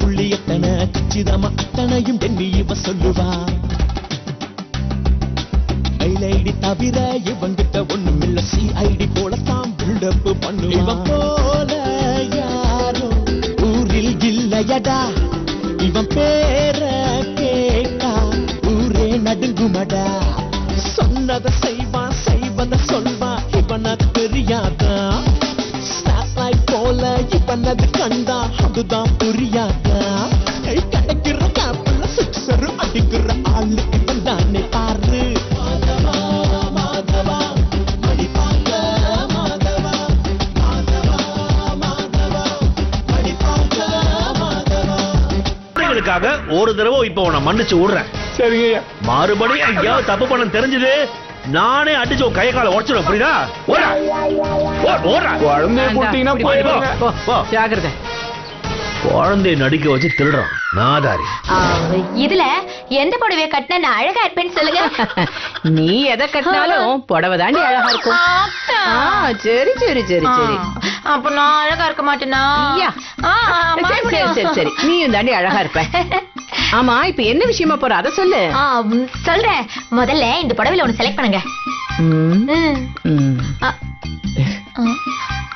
புள்ளி எத்தனை கச்சிதமா அத்தனையும் எண்ணி இவ சொல்லுவா கைலைடி தவிர இவங்கிட்ட ஒண்ணுமில்ல சிஐடி போலத்தான் பில்டப் பண்ணுவா இவன் போல யாரும் ஊரில் இல்லையடா இவன் பேர கேட்டா ஊரே நடுங்குமடா சொன்னதை செய்வான் செய்வதை சொல்வான் இவனுக்கு தெரியாதா ஸ்னாப்லைட் போல இவனது கண்டா அதுதான் புரியாதா கை கிடைக்கிற கேப்ல சிக்ஸர் அடிக்கிற ஆளு இவன் தானே பாரு மாதவா மாதவா மடிப்பாங்க மாதவா மாதவா மாதவா மடிப்பாங்க மாதவா குழந்தைகளுக்காக ஒரு தடவை இப்போ உன்னை மன்னிச்சு விடுறேன் சரிங்க மறுபடியும் எங்கேயாவது தப்பு பண்ண தெரிஞ்சது நானே அடிச்சு உன் கை காலை உடச்சிடும் புரியுதா ஓடா ஓ- ஓடா குழந்தைய போட்டீங்கன்னா போ, போயிடுவாங்க போ, போ. ஜாகிரதை குழந்தைய நடிக்க வச்சு திருடுறான் நாதாரி ஆ, இதுல எந்த புடவைய கட்டினா நான் அழகா இருப்பேன்னு சொல்லுங்க நீ எதை கட்டினாலும் புடவை தாண்டி அழகா இருக்கும் ஆத்தா. ஆ, சரி சரி சரி சரி ஆ, அப்ப நான் அழகா இருக்க மாட்டேனா ஐயா. ஆ, ஆ, சரி சரி மறுபடியும். சரி சரி நீயும் தாண்டி அழகா இருப்ப ஆமா இப்ப என்ன விஷயமா போற அத சொல்லு ஆ, ம், சொல்றேன் முதல்ல இந்த புடவையில ஒண்ணு செலக்ட் பண்ணுங்க ம், ம். ம், ஆ, ஆ. ம்.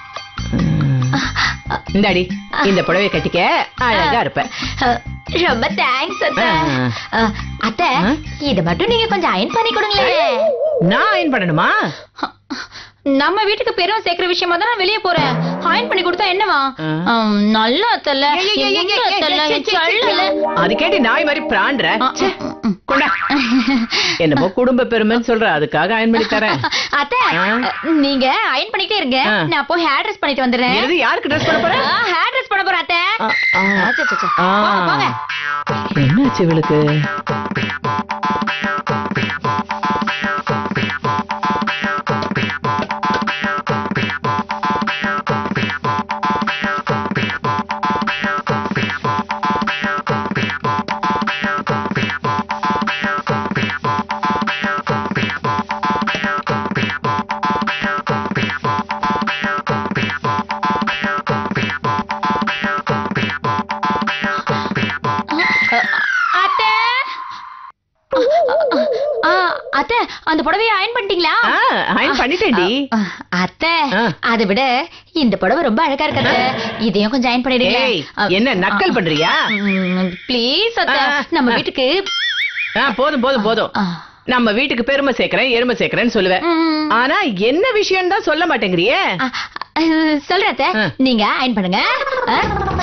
இந்தாடி இந்த புடவை கட்டிக்க அழகா இருப்ப ஆ, ரொம்ப தேங்க்ஸ் அத்தை ஆ. ஆ, அத்தை ஆ? இத மட்டும் நீங்க கொஞ்சம் அயன் பண்ணி கொடுங்களேன் நான் அயன் பண்ணணுமா நம்ம வீட்டுக்கு பெரும் சேர்க்கிற விஷயமா தான் நான் வெளியே போறேன் அயன் பண்ணி கொடுத்தா என்னவா ஆ. ஆம், நல்லா அத்தல்ல ஏய், ஏய், ஏய், ஏய், ஏய், ஏய், சே, சே, சே, சே. அது கேட்டு நாய் மாதிரி பிராண்ட ச்சே, கொண்டா என்னமோ குடும்ப பெருமைன்னு சொல்ற அதுக்காக அயன் பண்ணி தரேன் அத்தை ஆ? நீங்க அயன் பண்ணிட்டே இருங்க ஆ. நான் போய் ஹேர் ட்ரெஸ் பண்ணிட்டு வந்துடுறேன் எது யாருக்கு ட்ரெஸ் பண்ண போற ஹேர் ட்ரெஸ் பண்ண போறேன் அத்தை ஆ, ஆ. அச்சோ, அச்சோ, அச்சோ. ஆ. போங்க, போங்க. என்னாச்சு இவளுக்கு அத்தை ஆ, அத்தை அந்த புடவைய அயன் பண்ணிட்டீங்களா ஆ, அயன் பண்ணிட்டேன்டி ஆ, அத்தை ஆ. அதை விட இந்த புடவை ரொம்ப அழகா இருக்கு அத்தை இதையும் கொஞ்சம் அயன் பண்ணிடுங்க ஏய் என்ன நக்கல் பண்றியா ப்ளீஸ் அத்தை ஆ, நம்ம ஆ. வீட்டுக்கு ஆ, போதும் போதும் போதும் ஆ. நம்ம வீட்டுக்கு பெருமை சேர்க்கிறேன் எருமை சேர்க்கிறேன்னு சொல்லுவேன் ம். ஆனா என்ன விஷயம் தான் சொல்ல மாட்டேங்கிறியே ஆ, ஆ, சொல்றேன் அத்தை ஆ. நீங்க அயன் பண்ணுங்க ஆ?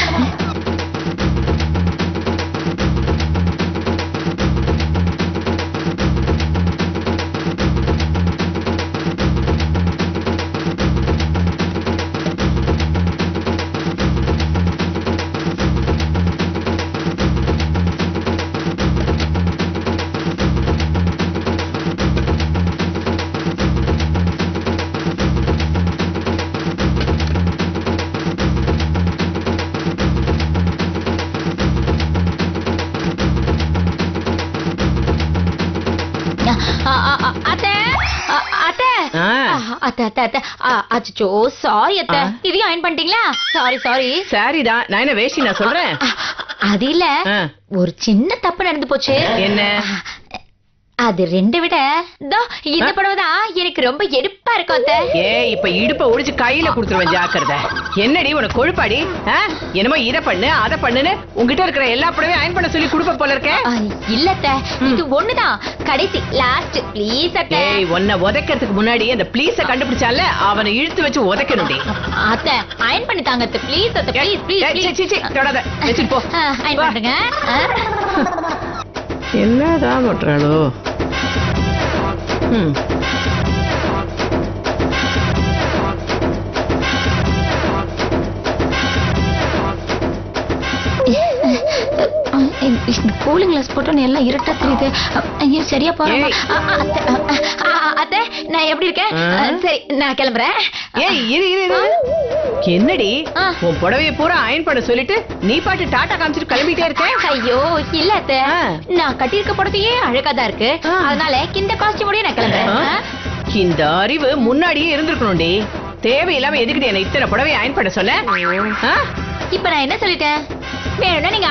ஆ, ஆ, ஆ, அத்தை ஆ, அத்தை ஆ. ஆ, அத்தை அத்தை அத்தை ஆ, அச்சச்சோ சாரி அத்தை ஆ. இதையும் அயன் பண்ணிட்டீங்களா சாரி சாரி சரிதான் நான் என்ன வேஷ்டி நான் சொல்றேன் அது இல்ல ஆ. ஒரு சின்ன தப்பு நடந்து போச்சு என்ன அது ரெண்டு விட இதோ இந்த புடவை தான் எனக்கு ரொம்ப எடுப்பா இருக்கும் அத்தை ஏ இப்ப இடுப்ப ஒடிச்சு கையில குடுத்துருவேன் ஜாக்கிரதை என்னடி உனக்கு கொழுப்பாடி ஆ? என்னமோ இத பண்ணு அத பண்ணுன்னு உன்கிட்ட இருக்கிற எல்லா புடவையும் அயன் பண்ண சொல்லி குடுப்ப போல இருக்கே ஆ, இல்ல அத்தை இது ஒண்ணுதான் கடைசி லாஸ்ட் ப்ளீஸ் அத்தை ஏய் உன்னை உதைக்கிறதுக்கு முன்னாடி அந்த ப்ளீஸ கண்டுபிடிச்சால அவனை இழுத்து வச்சு உதைக்கணும்டி அத்தை அயன் பண்ணி தாங்க அத்தை ப்ளீஸ் அத்தை ப்ளீஸ் ப்ளீஸ் ஏய், சீ, சீ, சீ, தொடாத வச்சுட்டு போ அயன் வா. பண்ணுங்க ஆ. என்னதான் பண்றாளோ ம். கூலிங் கிளாஸ் போட்டு எல்லாம் இருட்டா தெரியுது ஐயோ, சரியா போறேன் ஏய். அத்தை நான் எப்படி இருக்கேன் ஆ? ஆ, சரி நான் கிளம்புறேன் ஏய் இரு இரு இரு என்னடி ஆ. உன் புடவைய பூரா அயன் பண்ண சொல்லிட்டு நீ பாட்டு டாட்டா காமிச்சிட்டு கிளம்பிட்டே இருக்க ஐயோ இல்ல அத்தை ஆ. நான் கட்டியிருக்க புடவையே அழகா தான் இருக்கு ஆ. அதனால இந்த காஸ்டியூமோடய நான் கிளம்புறேன் ஆ? ஆ? இந்த அறிவு முன்னாடியே இருந்திருக்கணும்டி தேவையில்லாம எதுக்குடி என்ன இத்தனை புடவை அயன் பண்ண சொல்ல ஆ? இப்ப நான் என்ன சொல்லிட்டேன் வேணும்னா நீங்க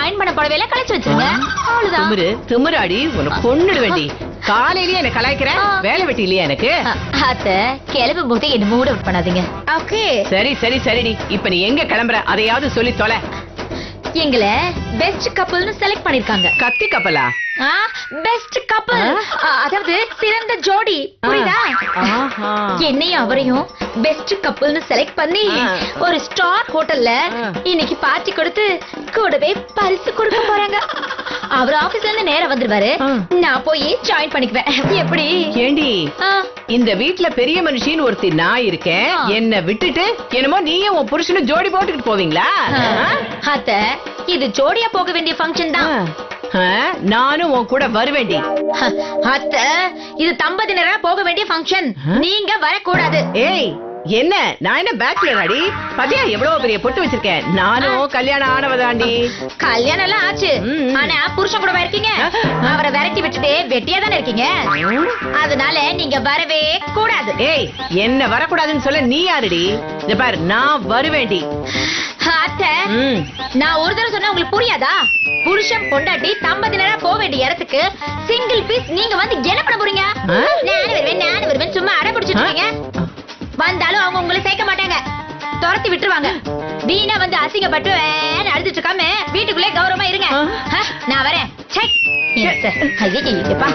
அயன் பண்ண புடவையில கழிச்சு வச்சிருங்க அவ்வளவுதான் திமிரு திமிராடி உனக்கு கொன்னுடு வேண்டி காலையிலயே என்ன கலாய்க்கிற ஆ. வேலை வெட்டி இல்லையா எனக்கு அ- அத்த கிளம்பு போட்டு என்ன மூட அவுட் பண்ணாதீங்க ஓகே சரி சரி சரிடி இப்ப நீ எங்க கிளம்புற அதையாவது சொல்லி தொலை எங்களை பெஸ்ட் கப்பல்னு செலக்ட் பண்ணிருக்காங்க கத்தி கப்பலா பெஸ்ட் கப்பல் அதாவது சிறந்த ஜோடி புரியுதா ஆஹா. என்னையும் அவரையும் பெஸ்ட் கப்பல்னு செலக்ட் பண்ணி ஆ. ஒரு ஸ்டார் ஹோட்டல்ல ஆ. இன்னைக்கு பார்ட்டி கொடுத்து கூடவே பரிசு கொடுக்க போறாங்க அவர் ஆபீஸ்ல இருந்து நேரா வந்துருவாரு ஆ. நான் போய் ஜாயின் பண்ணிக்குவேன் எப்படி ஏண்டி ஆ, இந்த வீட்ல பெரிய மனுஷின்னு ஒருத்தி நான் இருக்கேன் ஆ. என்ன விட்டுட்டு என்னமோ நீயும் உன் புருஷனும் ஜோடி போட்டுக்கிட்டு போவீங்களா ஆ. அத்த இது ஜோடியா போக வேண்டிய ஃபங்க்ஷன் ஆ? தான் ஆ, நானும் உன் கூட வருவேண்டி ஹ, அத்த இது தம்பதியினரா போக வேண்டிய ஃபங்க்ஷன் நீங்க வரக்கூடாது ஏய் என்ன நான் என்ன பேச்சுலர் அடி பாத்தியா எவ்வளவு பெரிய பொட்டு வச்சிருக்கேன் நானும் கல்யாணம் ஆனவதாண்டி கல்யாணம் எல்லாம் ஆச்சு ம். ஆனா புருஷன் கூட இருக்கீங்க அவரை விரட்டி விட்டுட்டு வெட்டியா தானே இருக்கீங்க அதனால நீங்க வரவே கூடாது ஏய் என்ன வரக்கூடாதுன்னு சொல்ல நீ யாருடி இந்த பாரு நான் வருவேண்டி அத்தை ம். நான் ஒரு தடவை சொன்னா உங்களுக்கு புரியாதா புருஷன் பொண்டாட்டி தம்பதியினரா போக வேண்டிய இடத்துக்கு சிங்கிள் பீஸ் நீங்க வந்து என்ன பண்ண போறீங்க ஆ? நானு வருவேன் நானு வருவேன் சும்மா அடை பிடிச்சிட்டு இருக்கீங்க வந்தாலும் அவங்க உங்களை சேர்க்க மாட்டாங்க துரத்தி விட்டுருவாங்க வீணா வந்து அசிங்கப்பட்டு வேன்னு அழுதுட்டு இருக்காம வீட்டுக்குள்ளே கௌரவமா இருங்க ஆ. ஆ, நான் வரேன் சை. இந்த- ஐயையே, எப்பா.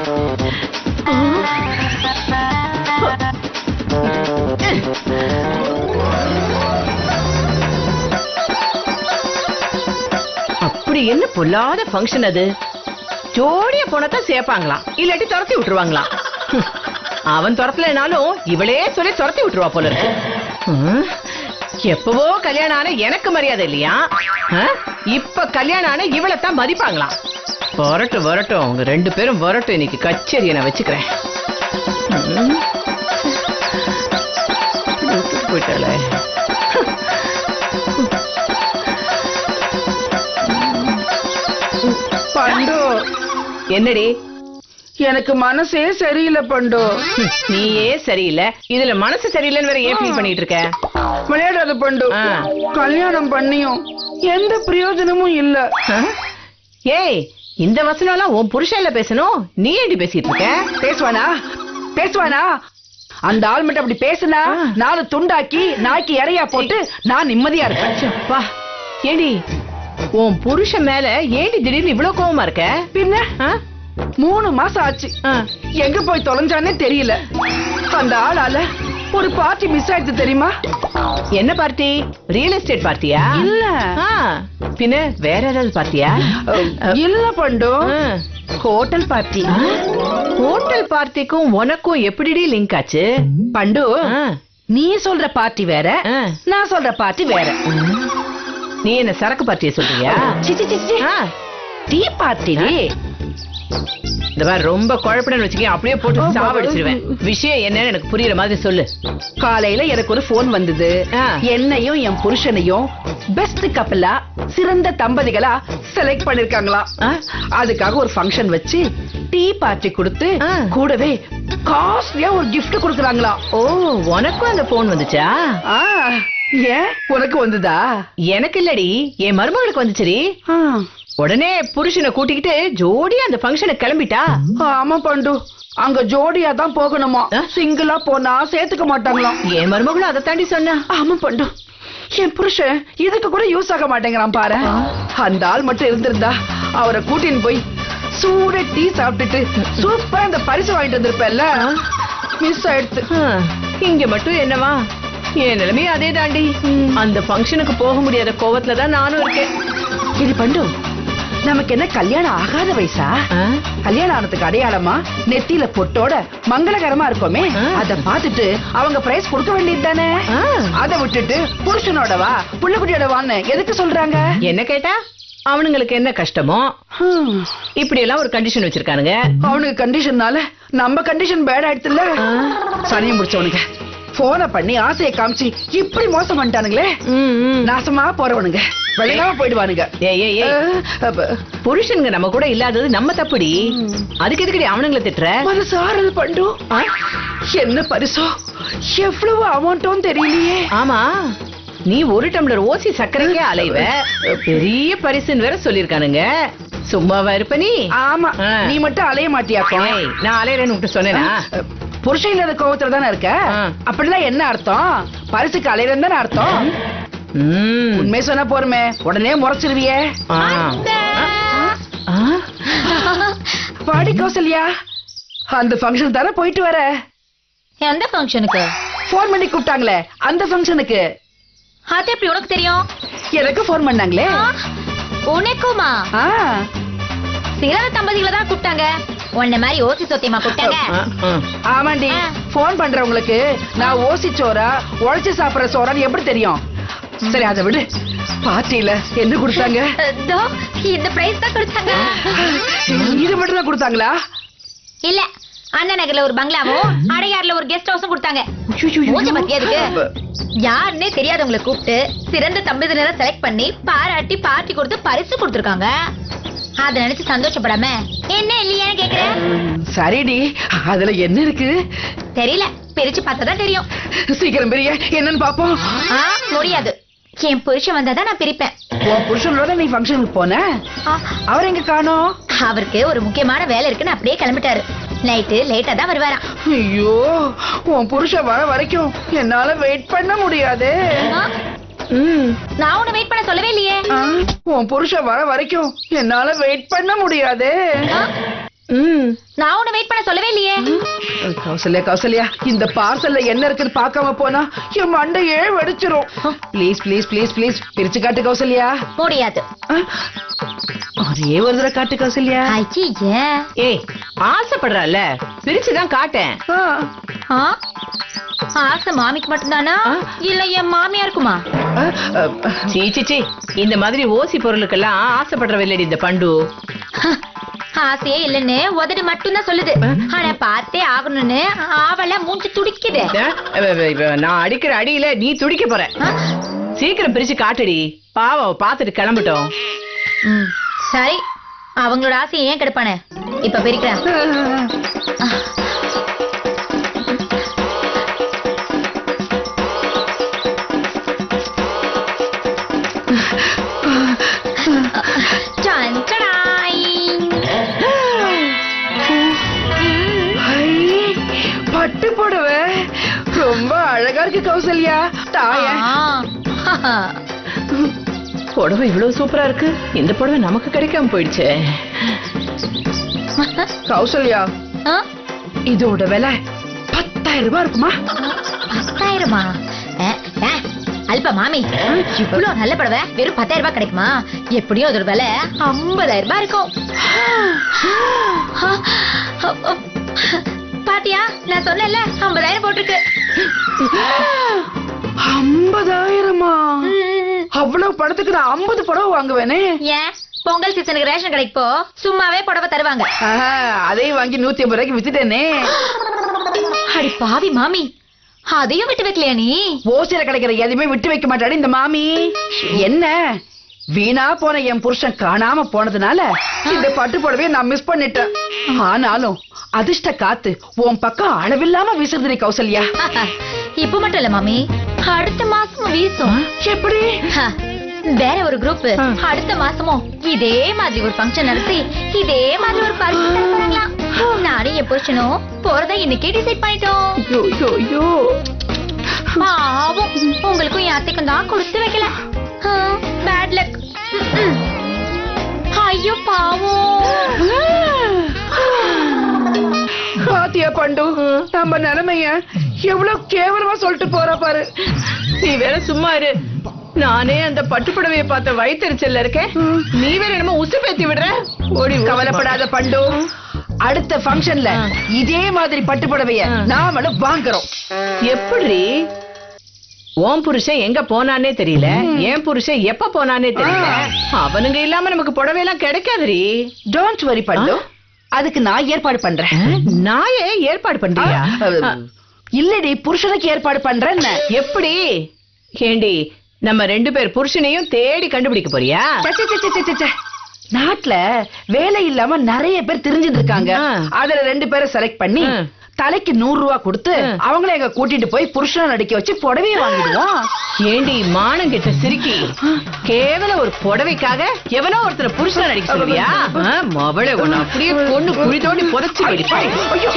அப்படி என்ன பொல்லாத ஃபங்க்ஷன் அது ஜோடியா போனதான் சேர்ப்பாங்களாம் இல்லாட்டி துரத்தி விட்டுருவாங்களாம் ஹம். அவன் துரத்தலைனாலும் இவளே சொல்லி துரத்தி விட்டுருவா போல இருக்கு ஹம். எப்பவோ கல்யாணம் ஆன எனக்கு மரியாதை இல்லையா ஆ? இப்ப கல்யாணம் ஆன இவளைத்தான் மதிப்பாங்களாம் வரட்டும் வரட்டும் அவங்க ரெண்டு பேரும் வரட்டும் இன்னைக்கு கச்சேரியை நான் வச்சுக்கிறேன் ஹம். விட்டுட்டு போயிட்டாளே பண்டு என்னடி எனக்கு மனசே சரியில்லை பண்டு ஹம், நீயே சரியில்லை இதுல மனசு சரியில்லைன்னு வேற ஏன் ஃபீல் பண்ணிட்டு இருக்க விளையாடாத பண்டு ஆ. கல்யாணம் பண்ணியும் எந்த பிரயோஜனமும் இல்ல ஆ? ஏய் இந்த வசனம்லாம் உன் புருஷன்ல பேசணும் நீ ஏண்டி பேசிட்டு இருக்க பேசுவானா பேசுவானா அந்த ஆள் மட்டும் அப்படி பேசுனா ஆ. நாலு துண்டாக்கி நாய்க்கு இறையா போட்டு நான் நிம்மதியா இருப்பேன் அப்பா ஏண்டி உன் புருஷன் மேல ஏண்டி திடீர்னு இவ்வளவு கோவமா இருக்க பின்ன ஆ? மூணு மாசம் ஆச்சு ஆ. எங்க போய் தொலைஞ்சானே தெரியல அந்த ஆளால ஒரு பார்ட்டி மிஸ் ஆயிடுச்சு தெரியுமா என்ன பார்ட்டி ரியல் எஸ்டேட் பார்ட்டியா இல்ல. ஆ, பின்ன வேற ஏதாவது பார்ட்டியா இல்ல பண்டு ஆ. ஹோட்டல் பார்ட்டி ஆ? ஹோட்டல் பார்ட்டிக்கும் உனக்கும் எப்படிடி லிங்க் ஆச்சு பண்டு ஆ. நீ சொல்ற பார்ட்டி வேற ஆ. நான் சொல்ற பார்ட்டி வேற நீ என்ன சரக்கு பார்ட்டியை சொல்றியா சி, சி, சி, சி. ஆ. டீ பார்ட்டி இந்த மாதிரி ரொம்ப குழப்பம்னு வச்சுக்க அப்படியே போட்டு சாவடிச்சிருவேன் விஷயம் என்னன்னு எனக்கு புரியுற மாதிரி சொல்லு காலையில எனக்கு ஒரு போன் வந்தது ஆ. என்னையும் என் புருஷனையும் பெஸ்ட் கப்பலா சிறந்த தம்பதிகளா செலக்ட் பண்ணிருக்காங்களா ஆ. அதுக்காக ஒரு ஃபங்க்ஷன் வச்சு டீ பார்ட்டி கொடுத்து ஆ. கூடவே காஸ்ட்லியா ஒரு gift கொடுக்கறாங்களா ஓ உனக்கும் அந்த போன் வந்துச்சா ஆ ஏன் உனக்கு வந்ததா எனக்கு இல்லடி என் மருமகளுக்கு வந்துச்சுடி ஆ. உடனே புருஷனை கூட்டிக்கிட்டு ஜோடியா அந்த ஃபங்க்ஷனுக்கு கிளம்பிட்டா ஆமா பண்டு அங்க ஜோடியா தான் போகணுமா ஆ. சிங்கிளா போனா சேர்த்துக்க மாட்டாங்களாம் என் மருமகளும் அதை தாண்டி சொன்னா ஆமா பண்டு என் புருஷன் இதுக்கு கூட யூஸ் ஆக மாட்டேங்கிறான் பாரு அந்த ஆள் மட்டும் இருந்திருந்தா அவரை கூட்டின்னு போய் சூட டீ சாப்பிட்டுட்டு சூப்பரா அந்த பரிசு வாங்கிட்டு வந்திருப்பேன்ல மிஸ் ஆயிடுச்சு ஆ, இங்க மட்டும் என்னவா என் நிலைமையும் அதே தாண்டி அந்த ஃபங்க்ஷனுக்கு போக முடியாத கோவத்துல தான் நானும் இருக்கேன் இது பண்டு நமக்கு என்ன கல்யாணம் ஆகாத வயசா ஆ? கல்யாணம் ஆனதுக்கு அடையாளமா நெத்தியில பொட்டோட மங்களகரமா இருக்கோமே ஆ. அத பாத்துட்டு அவங்க பிரைஸ் கொடுக்க வேண்டியது தானே ஆ. அத விட்டுட்டு புருஷனோட வா புள்ளக்குட்டியோட வான்னு எதுக்கு சொல்றாங்க என்ன கேட்டா அவனுங்களுக்கு என்ன கஷ்டமோ ஹம். இப்படி எல்லாம் ஒரு கண்டிஷன் வச்சிருக்கானுங்க அவனுக்கு கண்டிஷன்னால நம்ம கண்டிஷன் பேட் ஆயிடுச்சுல்ல சனியை முடிச்சவனுங்க போன பண்ணி ஆசையை காமிச்சு இப்படி மோசம் பண்ணிட்டானுங்களே ம், ம். நாசமா போறவனுங்க விளையாம போயிடுவானுங்க ஏய் ஏய் ஏய் அஹ், அப்ப, புருஷனுங்க நம்ம கூட இல்லாதது நம்ம தப்புடி அதுக்கு எதுக்குடி அவனுங்களை திட்டுற மனசு ஆறுதல் பண்டு என்ன பரிசோ எவ்வளவு அமௌண்ட்டும் தெரியலையே ஆமா நீ ஒரு டம்ளர் ஓசி சர்க்கரைக்கே அலைவ பெரிய பரிசுன்னு வேற சொல்லிருக்கானுங்க சும்மாவா இருப்ப நீ ஆமா ஆ. நீ மட்டும் அலைய மாட்டியாக்கும் ஏய், நான் அலையறேன்னு உன்கிட்ட சொன்னேனா புருஷன் இல்லாத கோவத்துல தானே இருக்க ஆ. அப்படிலாம் என்ன அர்த்தம் பரிசுக்கு அலையிறது தானே அர்த்தம் ம். உண்மை சொன்னா போருமே உடனே முறைச்சிருவியே ஆ. ஆ? பாடி கௌசல்யா அந்த ஃபங்க்ஷன் தானே போயிட்டு வர எந்த ஃபங்க்ஷனுக்கு ஃபோன் பண்ணி கூப்பிட்டாங்களே அந்த ஃபங்க்ஷனுக்கு அது எப்படி உனக்கு தெரியும் எனக்கு ஃபோன் பண்ணாங்களே ஆ, உனக்குமா ஆ சிறந்த தம்பதிகளை தான் கூப்பிட்டாங்க உன்ன மாதிரி ஓசி சொத்தியமா கூப்பிட்டாங்க ஆ, ஆ. ஆமாண்டி ஆ. ஃபோன் பண்றவங்களுக்கு நான் ஓசி சோறா உழைச்சு சாப்பிடுற சோறான்னு எப்படி தெரியும் சரி அதை விடு பார்ட்டியில என்ன கொடுத்தாங்க இதோ, இந்த பிரைஸ் தான் கொடுத்தாங்க இது மட்டும் தான் கொடுத்தாங்களா இல்ல அண்ணா நகர்ல ஒரு பங்களாவும் அடையாறுல ஒரு கெஸ்ட் ஹவுஸும் கொடுத்தாங்க மூஞ்ச பத்தி எதுக்கு யாருன்னே தெரியாதவங்களை கூப்பிட்டு சிறந்த தம்பதியினரை செலக்ட் பண்ணி பாராட்டி பார்ட்டி கொடுத்து பரிசு கொடுத்திருக்காங்க அத நினைச்சு சந்தோஷப்படாம என்ன இல்லையான்னு கேக்குறேன் சரிடி அதுல என்ன இருக்கு தெரியல பிரிச்சு பார்த்தா தான் தெரியும் சீக்கிரம் பெரிய என்னன்னு பாப்போம் ஆ, முடியாது என் புருஷன் வந்தாதான் நான் பிரிப்பேன் உன் புருஷனோட நீ ஃபங்க்ஷனுக்கு போன ஆ, அவர் எங்க காணோம் அவருக்கு ஒரு முக்கியமான வேலை இருக்குன்னு அப்படியே கிளம்பிட்டாரு நைட்டு லேட்டா தான் வருவாராம் ஐயோ உன் புருஷன் வர வரைக்கும் என்னால வெயிட் பண்ண முடியாதே ஆ, ம். நான் உன்னை வெயிட் பண்ண சொல்லவே இல்லையே ஆ, உன் புருஷன் வர வரைக்கும் என்னால வெயிட் பண்ண முடியாதே ஆ, ம். நான் உன்னை வெயிட் பண்ண சொல்லவே இல்லையே கௌசல்யா கௌசல்யா இந்த பார்சல்ல என்ன இருக்குன்னு பார்க்காம போனா என் மண்டையே வெடிச்சிரும் ப்ளீஸ் ப்ளீஸ் ப்ளீஸ் ப்ளீஸ் பிரிச்சு காட்டு கௌசல்யா முடியாது ஆ, ஒரே ஒரு தடவை காட்டு கௌசல்யா ஐயே ஏய் ஆசைப்படுறால பிரிச்சுதான் காட்டேன் ஆ, ஆ? ஆசை மாமிக்கு மட்டும்தானா ஆ? இல்ல என் மாமியாருக்குமா ஆ, ஆ, சீ சீ, சீ இந்த மாதிரி ஓசி பொருளுக்கெல்லாம் ஆசைப்படுறவில்லடி இந்த பண்டு ஆசையே இல்லைன்னு உதடு மட்டும்தான் சொல்லுது ஆனா பார்த்தே ஆகணும்னு ஆவல மூஞ்சி துடிக்குது அஹ், இவ- இவ- இவ நான் அடிக்கிற அடியில நீ துடிக்க போற ஆ? சீக்கிரம் பிரிச்சு காட்டுடி பாவம் அவ பாத்துட்டு கிளம்பட்டும் ம், சரி அவங்களோட ஆசையை ஏன் கெடுப்பானே இப்ப பிரிக்கிறேன் டன், டடாய். ஐ, பட்டு புடவை ரொம்ப அழகா இருக்கு கௌசல்யா தாய ஆ. புடவை இவ்வளவு சூப்பரா இருக்கு இந்த புடவை நமக்கு கிடைக்காம போயிடுச்சே கௌசல்யா ஆ? இதோட விலை பத்தாயிரம் ரூபாய் இருக்குமா பத்தாயிரமா அ, அ, அல்ப மாமி இவ்வளவு நல்ல புடவை வெறும் பத்தாயிரம் ரூபாய் கிடைக்குமா எப்படியும் அதோட விலை ஐம்பதாயிரம் ரூபாய் இருக்கும் பாத்தியா நான் சொன்னேன்ல ஐம்பதாயிரம் போட்டிருக்கு ஐம்பதாயிரமா ம், அவ்வளவு பணத்துக்கு நான் ஐம்பது புடவை வாங்குவேனே ஏன் பொங்கல் சீசனுக்கு ரேஷன் கடைக்கு போ சும்மாவே புடவை தருவாங்க ஆஹா, அதையும் வாங்கி நூத்தி ஐம்பது ரூபாய்க்கு வித்துட்டேனே அடி பாவி மாமி அதையும் விட்டு வைக்கலையா நீ ஓசில கிடைக்கிற எதையுமே விட்டு வைக்க மாட்டாடி இந்த மாமி என்ன வீணா போன என் புருஷன் காணாம போனதுனால இந்த பட்டு புடவைய நான் மிஸ் பண்ணிட்டேன் ஆனாலும் அதிர்ஷ்ட காத்து உன் பக்கம் அளவில்லாம வீசுறது கௌசல்யா இப்ப மட்டும் இல்ல மாமி அடுத்த மாசமும் வீசும் எப்படி ஹ, வேற ஒரு குரூப் அடுத்த மாசமும் இதே மாதிரி ஒரு ஃபங்க்ஷன் நடத்தி இதே மாதிரி ஒரு பரிசு தர போறாங்களாம். நானும் என் புருஷனும் போறத இன்னைக்கே டிசைட் பண்ணிட்டோம் ஐயோ, ஐயோ, ஐயோ. பாவம் உங்களுக்கும் என் அத்தைக்கும் தான் கொடுத்து வைக்கல பேட் லக் ஐயோ பாவம் பாத்தியா பண்டு நம்ம நிலைமைய எவ்வளவு கேவலமா சொல்லிட்டு போறா பாரு நீ வேற சும்மா இரு நானே அந்த பட்டு புடவைய பார்த்த வயிற்றுச்சல்ல இருக்கேன் நீ வேற என்னமோ உசு பேத்தி விடுற ஓடி கவலைப்படாத பண்டு அடுத்த ஃபங்க்ஷன்ல இதே மாதிரி பட்டு புடவைய நாமளும் வாங்குறோம் எப்படி உன் புருஷன் எங்க போனானே தெரியல என் புருஷன் எப்ப போனானே தெரியல அவனுங்க இல்லாம நமக்கு புடவை எல்லாம் கிடைக்காதுரி டோன்ட் வரி பண்டு அதுக்கு நான் ஏற்பாடு பண்றேன் நாயே ஏற்பாடு பண்றியா ஆ, இல்லடி புருஷனுக்கு ஏற்பாடு பண்றேன் எப்படி ஏண்டி நம்ம ரெண்டு பேர் புருஷனையும் தேடி கண்டுபிடிக்க போறியா நாட்டுல வேலை இல்லாம நிறைய பேர் தெரிஞ்சுட்டு இருக்காங்க ஆ. அதுல ரெண்டு பேரை செலக்ட் பண்ணி ஆ. தலைக்கு நூறு ரூபா கொடுத்து ஆ. அவங்கள எங்க கூட்டிட்டு போய் புருஷனை நடிக்க வச்சு புடவைய வாங்கிடுவோம் ஏண்டி மானம் கெட்ட சிரிக்கி கேவல ஒரு புடவைக்காக எவனோ ஒருத்தர் புருஷனை நடிக்க சொல்றியா ஆ, மவளே உன்னை அப்படியே கொண்டு குழி தோண்டி புதைச்சு வெடிப்பேன். ஐயோ.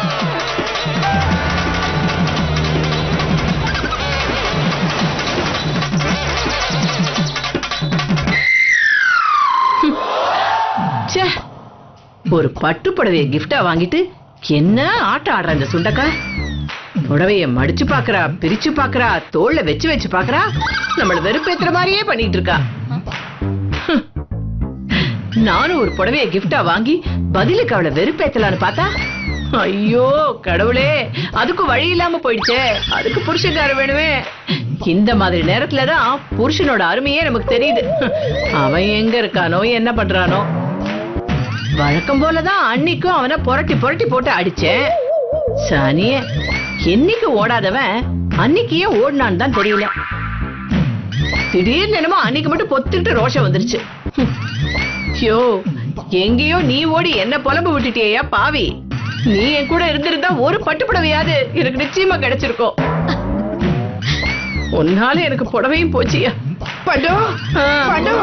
ச்சே, ஒரு பட்டு புடவைய கிஃப்டா வாங்கிட்டு என்ன ஆட்டம் ஆடுற இந்த சுண்டக்கா புடவைய மடிச்சு பாக்குறா பிரிச்சு பாக்குறா தோல்ல வச்சு வச்சு பாக்குறா நம்மள வெறுப்பேத்துற மாதிரியே பண்ணிட்டு இருக்கா ஹம். நானும் ஒரு புடவைய கிஃப்டா வாங்கி பதிலுக்கு அவளை வெறுப்பேத்தலான்னு பார்த்தா ஐயோ கடவுளே அதுக்கும் வழி இல்லாம போயிடுச்சே அதுக்கு புருஷன்கார வேணுமே இந்த மாதிரி நேரத்துலதான் புருஷனோட அருமையே நமக்கு தெரியுது அவன் எங்க இருக்கானோ என்ன பண்றானோ வழக்கம் போலதான் அன்னைக்கும் அவனை புரட்டி புரட்டி போட்டு அடிச்சேன் சனிய என்னைக்கு ஓடாதவன் அன்னைக்கு ஏன் ஓடினான்னு தான் தெரியல திடீர்னு என்னமோ அன்னைக்கு மட்டும் பொத்துட்டு ரோஷம் வந்துருச்சு ஹம். ஐயோ எங்கேயோ நீ ஓடி என்ன புலம்பு விட்டுட்டியா பாவி நீ என் கூட இருந்திருந்தா ஒரு பட்டு புடவையாவது எனக்கு நிச்சயமா கிடைச்சிருக்கும் உன்னால எனக்கு புடவையும் போச்சியா பண்டு ஆ. பண்டு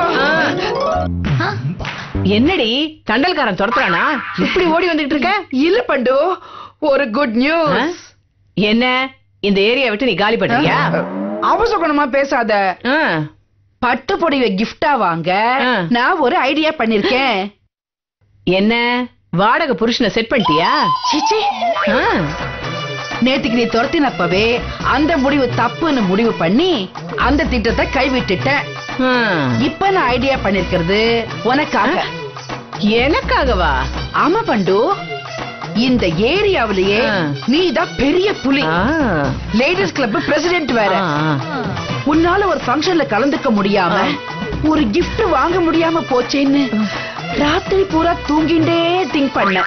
ஆ. என்னடி தண்டல்காரன் துரத்துறானா இப்படி ஓடி வந்துட்டு இருக்க இல்ல பண்டு ஒரு குட் ஆ? நியூஸ் என்ன இந்த ஏரியா விட்டு நீ காலி பண்றியா அவசகுணமா பேசாத ஆ. பட்டு புடவை கிஃப்டா வாங்க ஆ. நான் ஒரு ஐடியா பண்ணிருக்கேன் என்ன வாடகை புருஷனை செட் பண்ணிட்டியா சீச்சி ஆ. நேத்துக்கு நீ துரத்தினப்பவே அந்த முடிவு தப்புன்னு முடிவு பண்ணி அந்த திட்டத்தை கைவிட்டுட்டேன் ஆ. இப்ப நான் ஐடியா பண்ணிருக்கிறது உனக்காக எனக்காகவா ஆமா பண்டு இந்த ஏரியாவிலேயே ஆ. நீ தான் பெரிய புலி ஆ. லேடிஸ் கிளப் பிரசிடென்ட் வேற ஆ, ஆ. உன்னால ஒரு ஃபங்க்ஷன்ல கலந்துக்க முடியாம ஒரு gift வாங்க முடியாம போச்சேன்னு ராத்திரி பூரா தூங்கிண்டே திங்க் பண்ண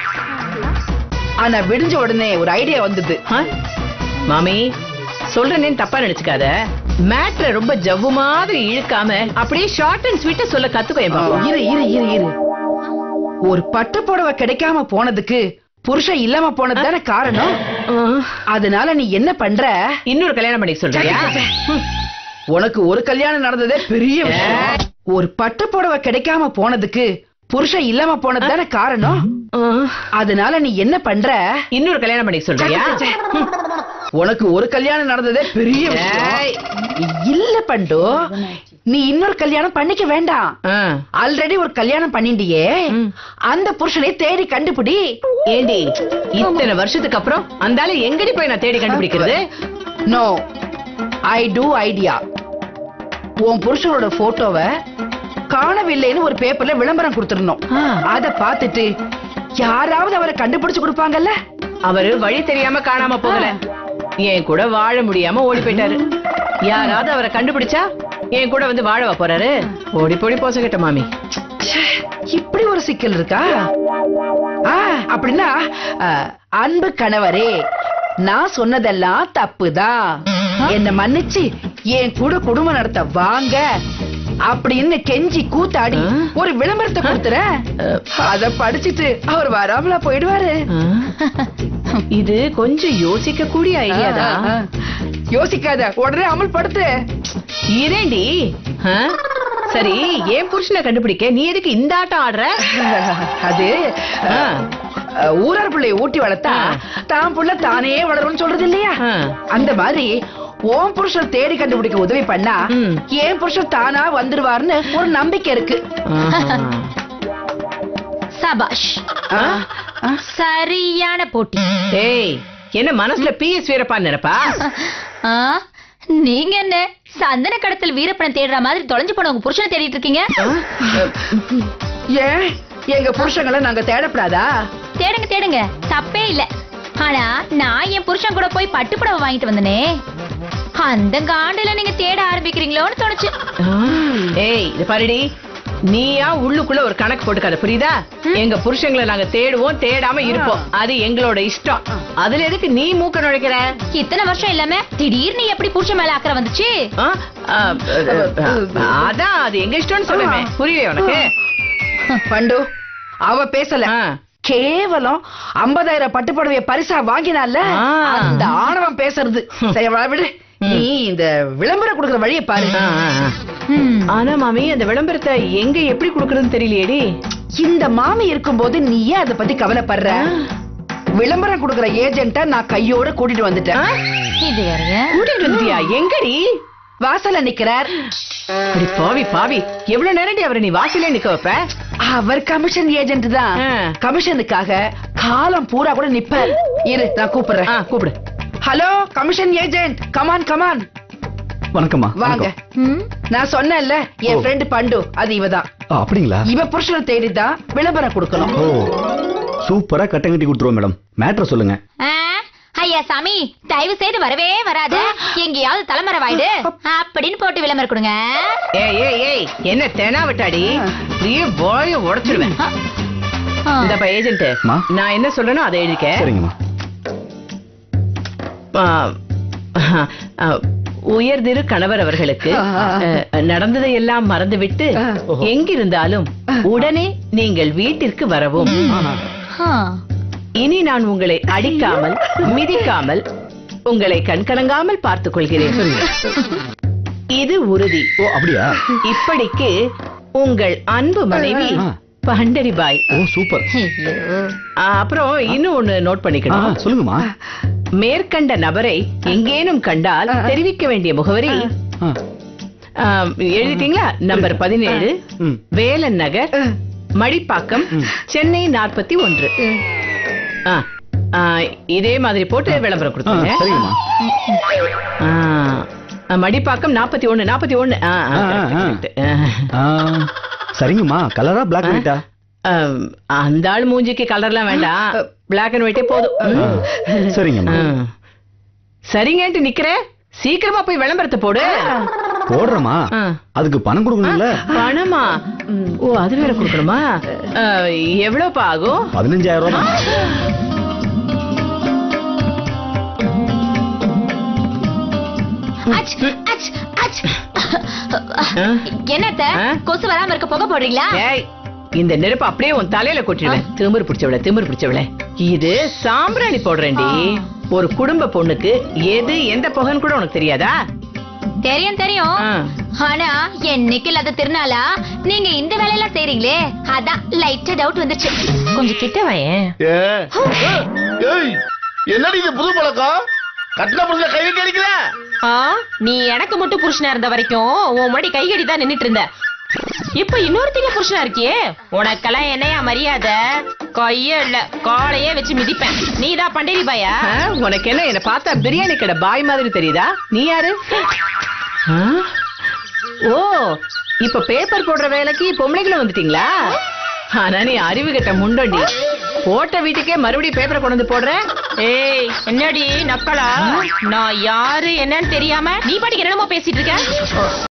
ஆனா விடிஞ்ச உடனே ஒரு ஐடியா வந்தது ஆ? மாமி சொல்றேன்னு தப்பா நினைச்சுக்காத மேட்ர ரொம்ப ஜவ்வு மாதிரி இழுக்காம அப்படியே ஷார்ட் அண்ட் ஸ்வீட்டா சொல்ல கத்துக்கோ என் பாப்பா. இரு இரு இரு இரு ஒரு பட்டு புடவை கிடைக்காம போனதுக்கு புருஷன் இல்லாம போனது தானே காரணம் ஆ. அதனால நீ என்ன பண்ற இன்னொரு கல்யாணம் பண்ணி சொல்றியா உனக்கு ஒரு கல்யாணம் நடந்ததே பெரிய விஷயம் ஒரு பட்டு புடவை கிடைக்காம போனதுக்கு புருஷன் இல்லாம போனது தானே காரணம் ஆ. அதனால நீ என்ன பண்ற இன்னொரு கல்யாணம் பண்ணி சொல்றியா உனக்கு ஒரு கல்யாணம் நடந்ததே பெரிய விஷயம் ஏய். இல்ல பண்டு நீ இன்னொரு கல்யாணம் பண்ணிக்க வேண்டாம் ஆ. ஆல்ரெடி ஒரு கல்யாணம் பண்ணிண்டியே ம். அந்த புருஷனை தேடி கண்டுபிடி ஏண்டி இத்தனை வருஷத்துக்கு அப்புறம் அந்த ஆளு எங்கடி போய் நான் தேடி கண்டுபிடிக்கிறது நோ ஐ டூ ஐடியா உன் புருஷனோட போட்டோவை காணவில்லைன்னு ஒரு பேப்பர்ல விளம்பரம் கொடுத்திருந்தோம் ஆ. அத பார்த்துட்டு யாராவது அவரை கண்டுபிடிச்சு கொடுப்பாங்கல்ல அவரு வழி தெரியாம காணாம போகல என் கூட வாழ முடியாம ஓடி போயிட்டாரு யாராவது அவரை கண்டுபிடிச்சா என் கூட வந்து வாழவா போறாரு ஓடி போடி போசகிட்ட மாமி ச்சே, இப்படி ஒரு சிக்கல் இருக்கா ஆ, அப்படின்னா ஆ, அன்பு கணவரே நான் சொன்னதெல்லாம் தப்புதான் என்ன மன்னிச்சு என் கூட குடும்பம் நடத்த வாங்க அப்படின்னு கெஞ்சி கூத்தாடி ஆ? ஒரு விளம்பரத்தை கொடுத்துறேன் அத படிச்சிட்டு அவர் வராமலா போயிடுவாரு ஆ? இது கொஞ்சம் யோசிக்க கூடிய ஐடியாதான் ஆ, ஆ. யோசிக்காத உடனே அமல்படுத்து இரேண்டி ஆ? சரி ஏன் புருஷனை கண்டுபிடிக்க நீ எதுக்கு இந்த ஆட்டம் ஆடுற அது ஆ. ஆ, ஊரார் பிள்ளைய ஊட்டி வளர்த்தா ஆ. தான் புள்ள தானே வளரும்னு சொல்றது இல்லையா ஆ. அந்த மாதிரி உன் புருஷன் தேடி கண்டுபிடிக்க உதவி பண்ணா ம். என் புருஷன் தானா வந்துருவாருன்னு ஒரு நம்பிக்கை இருக்கு ஆஹா. சபாஷ் ஆ? ஆ? சரியான போட்டி ஏய் என்ன மனசுல பிஎஸ் வீரப்பா நினைப்பா ஆ, நீங்க என்ன சந்தன கடத்தல் வீரப்பனை தேடுற மாதிரி தொலைஞ்சு போன உங்க புருஷனை தேடிட்டு இருக்கீங்க ஏன் எங்க புருஷங்களை நாங்க தேடப்படாதா தேடுங்க தேடுங்க தப்பே இல்ல ஆனா நான் என் புருஷன் கூட போய் பட்டு புடவை வாங்கிட்டு வந்தனே அந்த காண்டுல நீங்க தேட ஆரம்பிக்கிறீங்களோன்னு தோணுச்சு ஏய் இது பாருடி நீயா உள்ளுக்குள்ள ஒரு கணக்கு போட்டுக்காத புரியுதா எங்க புருஷங்களை நாங்க தேடுவோம் தேடாம இருப்போம் அது எங்களோட இஷ்டம் அதுல எதுக்கு நீ மூக்க நுழைக்கிற இத்தனை வருஷம் இல்லாம திடீர்னு எப்படி புருஷன் மேல அக்கறை வந்துச்சு ஆ? ஆ, அதான் அது எங்க இஷ்டம்னு சொல்லுமே புரியல உனக்கு பண்டு அவ பேசல ஆ. கேவலம் 50000 பட்டு புடவைய பரிசா வாங்கினால ஆ. அந்த ஆணவம் பேசுறது சரி வா, விடு நீ இந்த விளம்பரம் கொடுக்கற வழியை பாரு ஆ, ஆ, ஆ. ஆனா மாமி அந்த விளம்பரத்தை எங்க எப்படி குடுக்கறதுன்னு தெரியலையேடி இந்த மாமி இருக்கும்போது நீ ஏன் அதை பத்தி கவலைப்படுற விளம்பரம் கொடுக்கற ஏஜென்ட்ட நான் கையோட கூட்டிட்டு வந்துட்டேன் இது வேறங்க கூட்டிட்டு வந்துட்டியா எங்கடி வாசல்ல நிக்கிறார் அடி பாவி பாவி எவ்வளவு நேரடி அவரை நீ வாசலே நிக்க வைப்ப அவர் கமிஷன் ஏஜென்ட் தான் ஆ. கமிஷனுக்காக காலம் பூரா கூட நிப்பார் இரு நான் ஆ, கூப்பிடுறேன் கூப்பிடு hello commission agent come on come on வணக்கம்மா வாங்க நான் சொன்னேன்ல என் ஓ. ஃப்ரெண்ட் பண்டு அது இவதான் ஆ, அப்படிங்களா இவ புருஷனை தேடிதான் விளம்பரம் கொடுக்கணும் ஓ சூப்பரா கட்டங்கட்டி கொடுத்துருவோம் மேடம் மேட்ரை சொல்லுங்க ஆ, ஐயா சாமி தயவு செய்து வரவே வராத எங்கேயாவது தலைமறை வாயிடு அப்படின்னு போட்டு விளம்பரம் கொடுங்க ஏய் ஏய் ஏய் என்ன தெனா விட்டாடி அப்படியே வாய உடைச்சிருவேன் ஆ. இந்தப்பா ஏஜென்ட் அம்மா. நான் என்ன சொல்றேனோ அதை எழுதிக்க சரிங்கம்மா ஆ, ஆ, உயர்திரு கணவர் அவர்களுக்கு அ, நடந்ததையெல்லாம் மறந்துவிட்டு எங்கிருந்தாலும் உடனே நீங்கள் வீட்டிற்கு வரவும் ஆ. இனி நான் உங்களை அடிக்காமல் மிதிக்காமல் உங்களை கண்கலங்காமல் பார்த்துக் கொள்கிறேன் இது உறுதி ஓ அப்படியா இப்படிக்கு உங்கள் அன்பு மனைவி ஆ. பண்டரிபாய் ஓ சூப்பர் ஐயோ. ஆ, அப்புறம் இன்னும் ஒண்ணு நோட் ஆ, பண்ணிக்கணும் சொல்லுங்கம்மா மேற்கண்ட நபரை எங்கேனும் கண்டால் தெரிவிக்க வேண்டிய முகவரி ஆ, ஆ, எழுதிட்டீங்களா நம்பர் பதினேழு ம். வேலன் நகர் மடிப்பாக்கம் சென்னை நாற்பத்தி ஒன்று ஆ, ஆ, இதே மாதிரி போட்டு விளம்பரம் ஆ, கொடுத்துருங்க சரிங்கம்மா ஆ, ஆ, மடிப்பாக்கம் நாற்பத்தி ஒண்ணு நாற்பத்தி ஒண்ணு ஆ, ஆ, ஆ, correct, ஆ. correct. ஆ. ஆ, சரிங்கம்மா கலரா பிளாக் ஒயிட்டா ஆம், அந்த ஆள் மூஞ்சிக்கு கலர்லாம் வேண்டாம் பிளாக் அண்ட் ஒயிட்டே போதும் ம். சரிங்கம்மா ஆ. சரிங்கன்ட்டு நிக்கிற சீக்கிரமா போய் விளம்பரத்தை போடு போடுறமா ஆ. அதுக்கு பணம் கொடுக்கணும்ல பணமா ஓ அது வேற கொடுக்கணுமா ஆ, எவ்வளவுப்பா ஆகும் பதினஞ்சாயிரம் ரூபாய் அச், அச், அச். ஆ? என்னத்த ஆ? கொசு வராம இருக்க புகை போடுறீங்களா ஏய் இந்த நெருப்பு அப்படியே உன் தலையில கொட்டிடுவேன் திமிரு பிடிச்சவள திமிரு பிடிச்சவள இது சாம்பிராணி போடுறேன்டி ஒரு குடும்ப பொண்ணுக்கு எது எந்த புகைன்னு கூட உனக்கு தெரியாதா தெரியும் தெரியும் ஆ. ஆனா என்னைக்கு இல்லாத திருநாளா நீங்க இந்த வேலையெல்லாம் செய்றீங்களே அதான் லைட்டா டவுட் வந்துச்சு கொஞ்சம் கிட்ட வாயேன் ஏய் என்னடி இது புது பழக்கம் கட்டின புள்ள கை வைக்க அடிக்கல ஆ நீ எனக்கு மட்டும் புருஷனா இருந்த வரைக்கும் உன் முன்னாடி கை கட்டி தான் நின்னுட்டு இருந்த இப்ப இன்னொருத்திங்க புருஷனா இருக்கியே உனக்கெல்லாம் என்னையா மரியாதை கையே இல்ல காலையே வச்சு மிதிப்பேன் நீதான் பண்டேரி பாயா ஆ, உனக்கு என்ன என்ன பார்த்தா பிரியாணி கடை பாய் மாதிரி தெரியுதா நீ யாரு ஆ? ஓ இப்ப பேப்பர் போடுற வேலைக்கு பொம்பளைங்களும் வந்துட்டீங்களா ஆனா நீ அறிவு கட்ட முண்டோண்டி போட்ட வீட்டுக்கே மறுபடியும் பேப்பரை கொண்டு வந்து போடுற ஏய் என்னடி நக்கலா நான் யாரு என்னன்னு தெரியாம நீ பாட்டுக்கு என்னமோ பேசிட்டு இருக்க